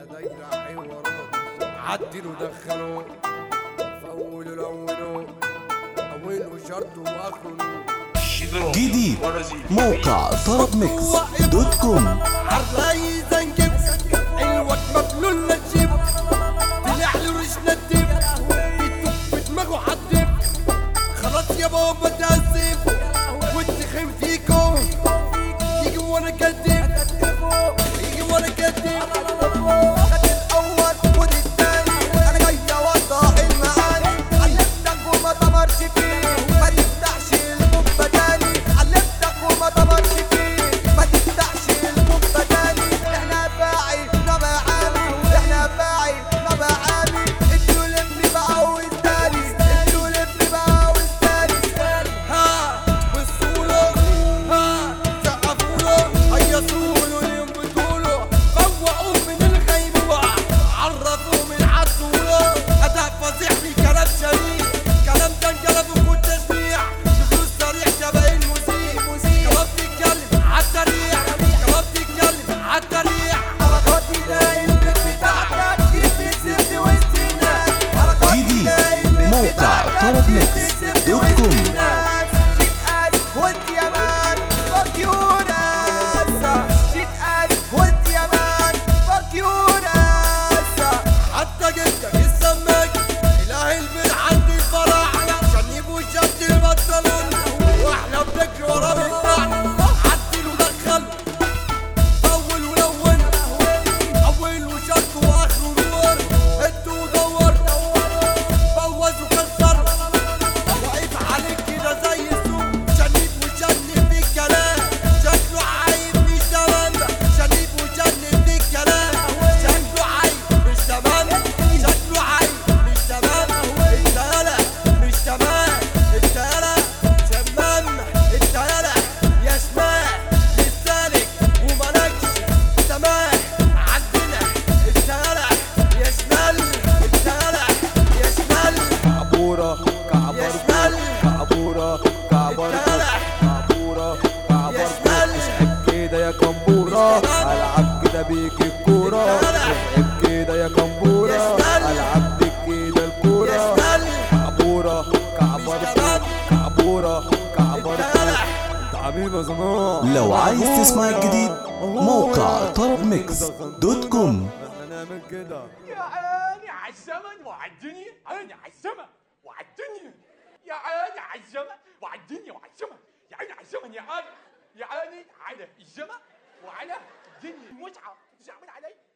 دايرة حوارات عدلوا دخلوا فولوا لونوا أولوا شرطوا وآخروا جديد موقع طرب ميكس دوت كوم عالراي زنجب الواد مبلول نجيب طلع له رجل الدب بيتوب بدماغه حدب خلاص يا بابا تأسف والتخين فيكو يجي وانا كدب يجي وانا كدب خد الاول خد الثاني انا جاي اوضح المعاني علمتك وما تمرش فيه ما تفتحش البومبا تاني علمتك وما تمرش فيه ما تفتحش البومبا تاني احنا باعي نبع عامي احنا باعي نبع عامي انتوا لمي بقى والتاني انتوا لمي بقى والتاني ها بالصولة ها سقفوله هيصولوا اليوم بتقولوا فوقوا من الغيبوبة عرفوا من عالطولة أداء فظيع في كلام شريف كلام ده انقلب وكنت تشبيع دخول صريح شبه المذيع كلام بتتكلم عالتاريخ كلام بتتكلم عالتاريخ حركاتي لايم بتاعتك بتسيبني وسط الناس حركاتي جديد لايم موقع بتاعتك طرب ميكس بتسيبني دوت وسط كوم. الناس شيت قاس وانت يا مان فاك يو ناس شيت قاس وانت يا مان فاك يو ناس حتى جدك السماك اله البيت عندي الفرح عشان يبقوا شد البنطلون واحنا بنجري ورا بالفعل عدل ودخل اول ولون اول وشك واخر نور انتوا دور بوظ وكسر واقف عليك كده زي السوق شنيب وشنب في الكلام شكله عايب مش تمام شنيب وشنب في الكلام شكله عايب مش تمام شكله عايب مش تمام انت يالا مش تمام انت يالا شمام انت يالا يا شمال لسانك ومالكش تمام عندنا انت يالا يا شمال انت يالا يا شمال كعبورة يا شمال كعبورة كعبرة كعبورة شمال. اشعب كده يا كمبورة العب كده بيك الكورة اشعب كده يا كمبورة يا شمال. العب بيك كده يا الكورة شمال كعبورة كعبرة شمال. كعبورة كعبرة شمال. انت حبيبي يا زمان لو عايز تسمع الجديد موقع طرب ميكس دوت كوم احنا نعمل كده يا عيني عالزمن وعالدنيا عيني عالزمن وعالدنيا يا عيني عالزمن وعالدنيا وعالزمن يا عيني عالزمن يا عيني يا عيني على الزمن وعلى الدنيا المتعة زعمل علي